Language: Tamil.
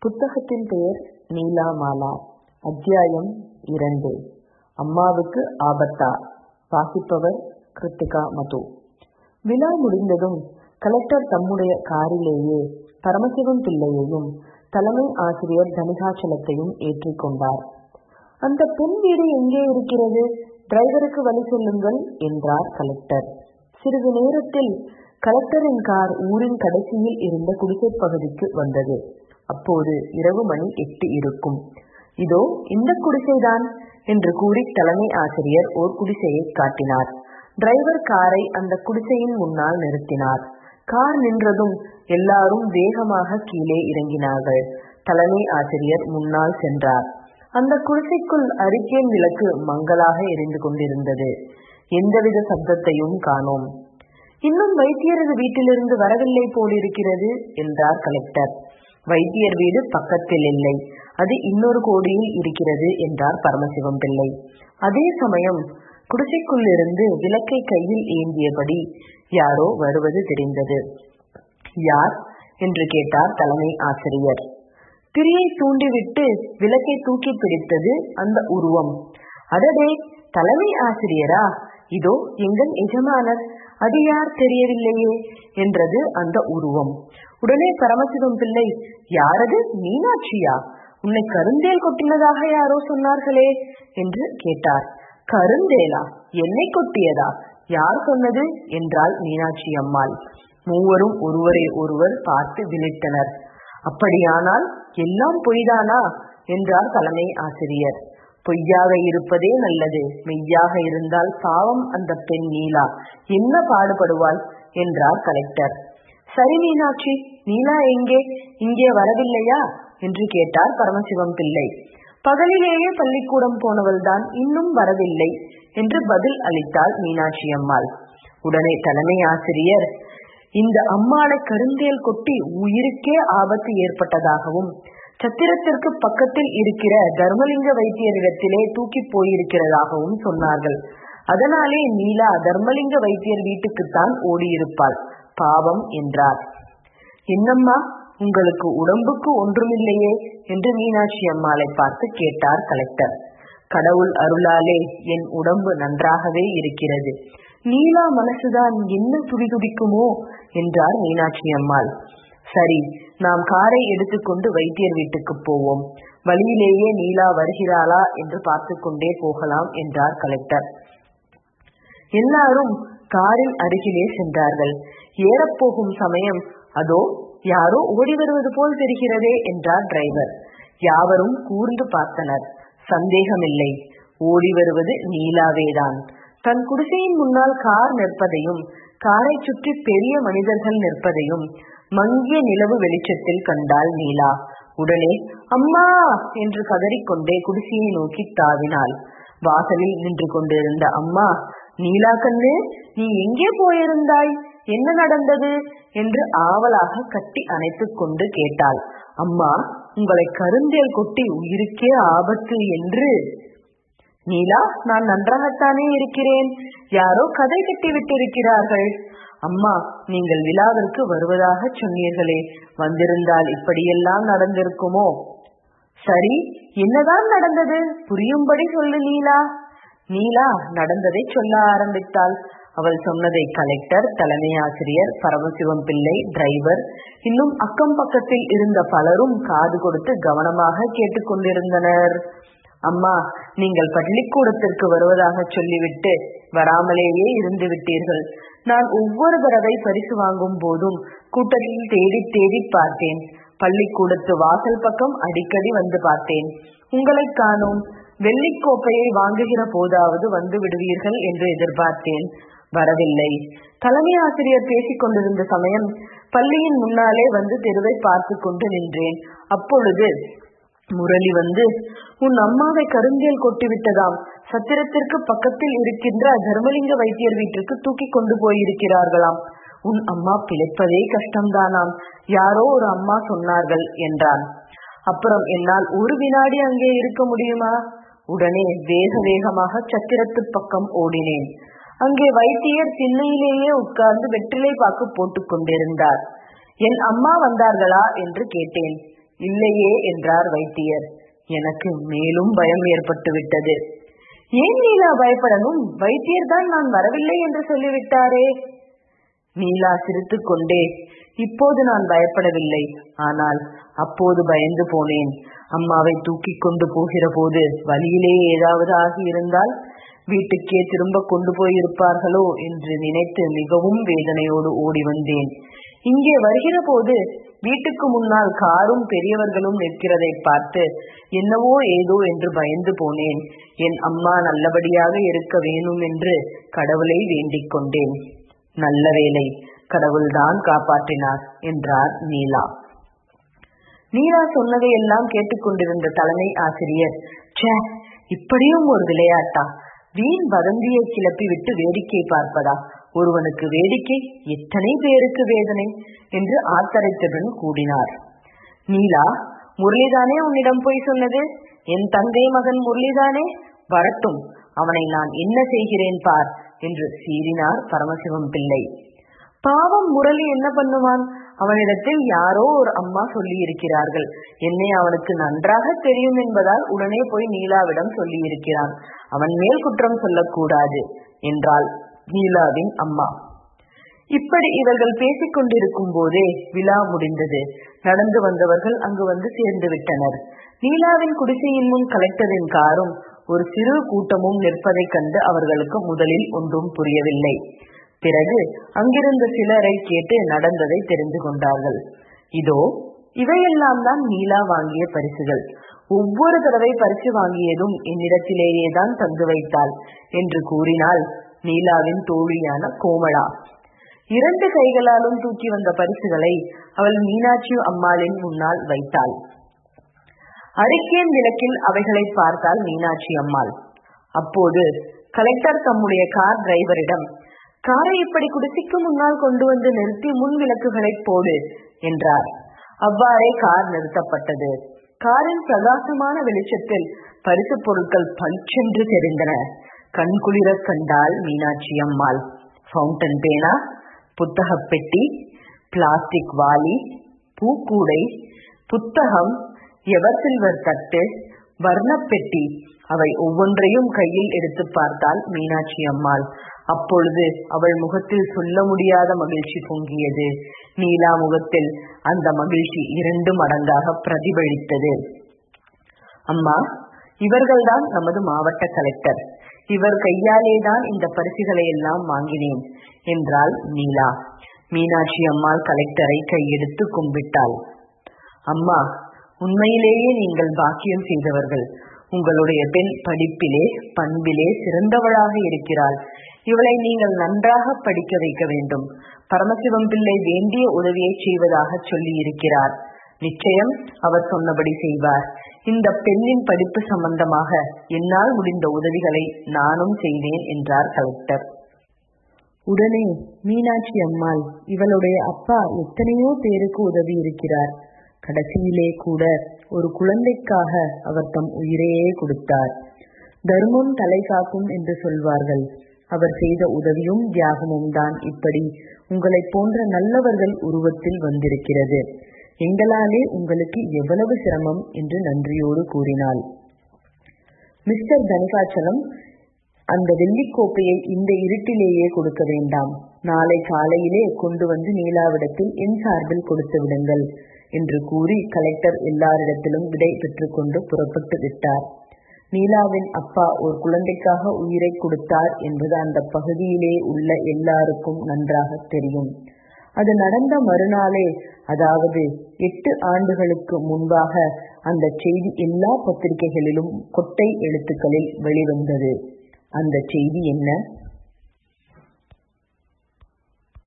புத்தகத்தின் பெயர் நீலாமாலா அத்தியாயம் இரண்டு அம்மாவுக்கு ஆபத்தா வாசிப்பவர் கிருத்திகா மது விழா முடிந்ததும் கலெக்டர் தம்முடைய காரிலேயே பரமசிவம் பிள்ளையையும் தலைமை ஆசிரியர் தனிகாச்சலத்தையும் ஏற்றிக்கொண்டார் அந்த பெண் வீடு எங்கே இருக்கிறது டிரைவருக்கு வழி சொல்லுங்கள் என்றார் கலெக்டர் சிறிது நேரத்தில் கலெக்டரின் கார் ஊரின் கடைசியில் இருந்த குடிசை பகுதிக்கு வந்தது அப்போது இரவு மணி எட்டு இருக்கும் இதோ இந்த குடிசைதான் என்று கூறி தலைமை ஆசிரியர் ஓர் குடிசையை காட்டினார் டிரைவர் காரை அந்த குடிசையின் முன்னால் நிறுத்தினார் கார் நின்றதும் எல்லாரும் வேகமாக கீழே இறங்கினார்கள் தலைமை ஆசிரியர் முன்னால் சென்றார் அந்த குடிசைக்குள் அரிக்கேன் விளக்கு மங்களாக எரிந்து கொண்டிருந்தது எந்தவித சப்தத்தையும் காணோம் இன்னும் வைத்தியரது வீட்டிலிருந்து வரவில்லை போலிருக்கிறது என்றார் கலெக்டர் வைத்தியர் வீடு பக்கத்தில் இல்லை அது இன்னொரு கோடியில் இருக்கிறது என்றார் பரமசிவம் பிள்ளை அதே சமயம் குடிசைக்குள்ளிருந்து விளக்கை கையில் ஏந்தியபடி யாரோ வருவது தெரிந்தது யார் என்று கேட்டார் தலைமை ஆசிரியர் திரியை தூண்டிவிட்டு விளக்கை தூக்கி பிடித்தது அந்த உருவம் அடடே தலைமை ஆசிரியரா இதோ எங்கள் எஜமானர் அது யார் தெரியவில்லையே என்றது அந்த உருவம் உடனே பரமசிவம் பிள்ளை யாரது மீனாட்சியா உன்னை கருந்தேல் கொட்டினதாக யாரோ சொன்னார்களே என்று கேட்டார் கருந்தேலா என்னை கொட்டியதா யார் சொன்னது என்றாள் மீனாட்சி அம்மாள் மூவரும் ஒருவரை ஒருவர் பார்த்து விழித்தனர் அப்படியானால் எல்லாம் பொய்தானா என்றார் தலைமை ஆசிரியர் பொய்யாக இருப்பதே நல்லது மெய்யாக இருந்தால் பாவம் அந்த பெண் நீலா என்ன பாடுபடுவாள் என்றார் கலெக்டர் சரி மீனாட்சி நீலா எங்கே இங்கே வரவில்லையா என்று கேட்டார் பரமசிவம் பிள்ளை பகலிலேயே பள்ளிக்கூடம் போனவள்தான் இன்னும் வரவில்லை என்று பதில் அளித்தாள் மீனாட்சி அம்மாள் உடனே தலைமை ஆசிரியர் இந்த அம்மாளை கருந்தேல் கொட்டி உயிருக்கே ஆபத்து ஏற்பட்டதாகவும் சத்திரத்திற்கு பக்கத்தில் இருக்கிற தர்மலிங்க வைத்தியரிடத்திலே தூக்கி போயிருக்கிறதாகவும் சொன்னார்கள் அதனாலே நீலா தர்மலிங்க வைத்தியர் வீட்டுக்குத்தான் ஓடியிருப்பாள் பாவம் என்றார் என்னம்மா உங்களுக்கு உடம்புக்கு ஒன்றுமில்லையே என்று மீனாட்சி அம்மாளை பார்த்து கேட்டார் கலெக்டர் கடவுள் அருளாலே என் உடம்பு நன்றாகவே இருக்கிறது நீலா மனசுதான் என்ன துடிதுடிக்குமோ என்றார் மீனாட்சி அம்மாள் சரி நாம் காரை எடுத்துக்கொண்டு வைத்தியர் வீட்டுக்கு போவோம் வழியிலேயே நீலா வருகிறாளா என்று பார்த்து கொண்டே போகலாம் என்றார் கலெக்டர் எல்லாரும் காரின் அருகிலே சென்றார்கள் ஏறப்போகும் சமயம் அதோ யாரோ ஓடி வருவது போல் தெரிகிறதே என்றார் டிரைவர் யாவரும் கூர்ந்து பார்த்தனர் சந்தேகமில்லை ஓடி வருவது நீலாவேதான் தன் குடிசையின் முன்னால் கார் நிற்பதையும் காரை சுற்றி பெரிய மனிதர்கள் நிற்பதையும் மங்கிய நிலவு வெளிச்சத்தில் கண்டாள் நீலா உடனே அம்மா என்று கதறிக்கொண்டே குடிசையை நோக்கி தாவினாள் வாசலில் நின்று கொண்டிருந்த அம்மா நீலா கண்ணு நீ எங்கே போயிருந்தாய் என்ன நடந்தது என்று ஆவலாக கட்டி அணைத்துக் கொண்டு கேட்டாள் அம்மா உங்களை கருந்தேல் கொட்டி உயிருக்கே ஆபத்து என்று நீலா நான் நன்றாகத்தானே இருக்கிறேன் யாரோ கதை கட்டி விட்டிருக்கிறார்கள் அம்மா நீங்கள் விழாவிற்கு வருவதாக சொன்னீர்களே வந்திருந்தால் இப்படியெல்லாம் நடந்திருக்குமோ சரி என்னதான் நடந்தது புரியும்படி சொல்லு நீலா நீலா நடந்ததை சொல்ல ஆரம்பித்தாள் அவள் சொன்னதை கலெக்டர் தலைமை ஆசிரியர் பரமசிவம் பிள்ளை டிரைவர் இன்னும் அக்கம் பக்கத்தில் இருந்த பலரும் காது கொடுத்து கவனமாக கேட்டுக்கொண்டிருந்தனர் அம்மா நீங்கள் பள்ளிக்கூடத்திற்கு வருவதாக சொல்லிவிட்டு வராமலேயே இருந்து விட்டீர்கள் நான் ஒவ்வொரு தடவை பரிசு வாங்கும் போதும் கூட்டத்தில் தேடி தேடி பார்த்தேன் பள்ளிக்கூடத்து வாசல் பக்கம் அடிக்கடி வந்து பார்த்தேன் உங்களை காணோம் வெள்ளிக்கோப்பையை வாங்குகிற போதாவது வந்து விடுவீர்கள் என்று எதிர்பார்த்தேன் வரவில்லை தலைமை ஆசிரியர் பேசிக் கொண்டிருந்த சமயம் பள்ளியின் முன்னாலே வந்து தெருவை பார்த்து கொண்டு நின்றேன் அப்பொழுது முரளி வந்து உன் அம்மாவை கருந்தேல் கொட்டிவிட்டதாம் சத்திரத்திற்கு பக்கத்தில் இருக்கின்ற தர்மலிங்க வைத்தியர் வீட்டிற்கு தூக்கி கொண்டு போயிருக்கிறார்களாம் உன் அம்மா பிழைப்பதே கஷ்டம்தானாம் யாரோ ஒரு அம்மா சொன்னார்கள் என்றான் அப்புறம் என்னால் ஒரு வினாடி அங்கே இருக்க முடியுமா உடனே வேக வேகமாக சத்திரத்து பக்கம் ஓடினேன் அங்கே வைத்தியர் திண்ணையிலேயே உட்கார்ந்து வெற்றிலை பாக்கு போட்டுக் கொண்டிருந்தார் என் அம்மா வந்தார்களா என்று கேட்டேன் இல்லையே என்றார் வைத்தியர் எனக்கு மேலும் பயம் ஏற்பட்டு விட்டது ஏன் நீலா பயப்படணும் வைத்தியர் தான் நான் வரவில்லை என்று சொல்லிவிட்டாரே நீலா சிரித்துக் கொண்டே இப்போது நான் பயப்படவில்லை ஆனால் அப்போது பயந்து போனேன் அம்மாவை தூக்கி கொண்டு போகிற போது வழியிலே ஏதாவது ஆகியிருந்தால் வீட்டுக்கே திரும்ப கொண்டு போயிருப்பார்களோ என்று நினைத்து மிகவும் வேதனையோடு ஓடி வந்தேன் இங்கே வருகிற போது வீட்டுக்கு முன்னால் காரும் பெரியவர்களும் நிற்கிறதை பார்த்து என்னவோ ஏதோ என்று பயந்து போனேன் என் அம்மா நல்லபடியாக இருக்க வேணும் என்று கடவுளை வேண்டிக் கொண்டேன் நல்ல வேலை கடவுள்தான் காப்பாற்றினார் என்றார் நீலா நீலா சொன்னதை எல்லாம் கேட்டுக்கொண்டிருந்த தலைமை ஆசிரியர் ச்சே இப்படியும் ஒரு விளையாட்டா வீண் வதந்தியை கிளப்பி விட்டு வேடிக்கை பார்ப்பதா ஒருவனுக்கு வேடிக்கை எத்தனை பேருக்கு வேதனை என்று ஆத்தரித்துடன் கூடினார் நீலா முரளிதானே உன்னிடம் போய் சொன்னது என் தந்தை மகன் முரளிதானே வரட்டும் அவனை நான் என்ன செய்கிறேன் பார் என்று சீறினார் பரமசிவம் பிள்ளை பாவம் முரளி என்ன பண்ணுவான் அவனிடத்தில் யாரோ ஒரு அம்மா சொல்லி இருக்கிறார்கள் என்னை அவனுக்கு நன்றாக தெரியும் என்பதால் உடனே போய் நீலாவிடம் சொல்லி இருக்கிறான் அவன் மேல் குற்றம் சொல்லக்கூடாது என்றாள் நீலாவின் அம்மா இப்படி இவர்கள் பேசிக் கொண்டிருக்கும் போதே விழா முடிந்தது நடந்து வந்தவர்கள் அங்கு வந்து சேர்ந்து விட்டனர் நீலாவின் குடிசையின் முன் கலெக்டரின் காரும் ஒரு சிறு கூட்டமும் நிற்பதைக் கண்டு அவர்களுக்கு முதலில் ஒன்றும் புரியவில்லை பிறகு அங்கிருந்த சிலரை கேட்டு நடந்ததை தெரிந்து கொண்டார்கள் இதோ இவையெல்லாம் தான் நீலா வாங்கிய பரிசுகள் ஒவ்வொரு தடவை பரிசு வாங்கியதும் என்னிடத்திலேயே தான் தந்து வைத்தாள் என்று கூறினாள் நீலாவின் தோழியான கோமளா இரண்டு கைகளாலும் தூக்கி வந்த பரிசுகளை அவள் மீனாட்சி அம்மாளின் முன்னால் வைத்தாள் அரிக்கேன் விளக்கில் அவைகளை பார்த்தாள் மீனாட்சி அம்மாள் அப்போது கலெக்டர் தம்முடைய கார் டிரைவரிடம் காரை இப்படி குடிசைக்கு முன்னால் கொண்டு வந்து நிறுத்தி முன் விளக்குகளை போடு என்றார் அவ்வாறே கார் நிறுத்தப்பட்டது காரின் பிரகாசமான வெளிச்சத்தில் பரிசு பொருட்கள் பளிச்சென்று தெரிந்தன கண்குளிர கண்டாள் மீனாட்சி அம்மாள் ஃபவுண்டன் பேனா புத்தக பெட்டி பிளாஸ்டிக் வாளி பூக்கூடை புத்தகம் எவர் சில்வர் தட்டு வர்ணப்பெட்டி அவை ஒவ்வொன்றையும் கையில் எடுத்து பார்த்தாள் மீனாட்சி அம்மாள் அப்பொழுது அவள் முகத்தில் சொல்ல முடியாத மகிழ்ச்சி பொங்கியது நீலா முகத்தில் அந்த மகிழ்ச்சி இரண்டு மடங்காக பிரதிபலித்தது அம்மா இவர்கள்தான் நமது மாவட்ட கலெக்டர் இவர் கையாலே தான் இந்த பரிசுகளை எல்லாம் வாங்கினேன் என்றாள் நீலா மீனாட்சி அம்மாள் கலெக்டரை கையெடுத்து கும்பிட்டாள் அம்மா உண்மையிலேயே நீங்கள் பாக்கியம் செய்தவர்கள் உங்களுடைய பெண் படிப்பிலே பண்பிலே சிறந்தவளாக இருக்கிறாள் இவளை நீங்கள் நன்றாக படிக்க வைக்க வேண்டும் பரமசிவம் பிள்ளை வேண்டிய உதவியை செய்வதாக சொல்லி இருக்கிறார் நிச்சயம் அவர் சொன்னபடி செய்வார் இந்த பெண்ணின் படிப்பு சம்பந்தமாக என்னால் முடிந்த உதவிகளை நானும் செய்வேன் என்றார் கலெக்டர் உடனே மீனாட்சி அம்மாள் இவளுடைய அப்பா எத்தனையோ பேருக்கு உதவி இருக்கிறார் கடைசியிலே கூட ஒரு குழந்தைக்காக அவர் தம் உயிரையே கொடுத்தார் தர்மம் தலை காக்கும் என்று சொல்வார்கள் அவர் செய்த உதவியும் தியாகமும் தான் இப்படி உங்களைப் போன்ற நல்லவர்கள் உருவத்தில் வந்திருக்கிறது எங்களாலே உங்களுக்கு எவ்வளவு சிரமம் என்று நன்றியோடு கூறினாள் மிஸ்டர் தனிகாச்சலம் அந்த வெள்ளிக்கோப்பையை இந்த இருட்டிலேயே கொடுக்க வேண்டாம் நாளை காலையிலே கொண்டு வந்து நீலாவிடத்தில் என் சார்பில் கொடுத்து விடுங்கள் என்று கூறி கலெக்டர் எல்லாரிடத்திலும் விடை பெற்றுக்கொண்டு புறப்பட்டு விட்டார் நீலாவின் அப்பா ஒரு குழந்தைக்காக உயிரை கொடுத்தார் என்பது அந்த பகுதியிலே உள்ள எல்லாருக்கும் நன்றாக தெரியும் அது நடந்த மறுநாளே அதாவது எட்டு ஆண்டுகளுக்கு முன்பாக அந்த செய்தி எல்லா பத்திரிகைகளிலும் கொட்டை எழுத்துக்களில் வெளிவந்தது அந்த செய்தி என்ன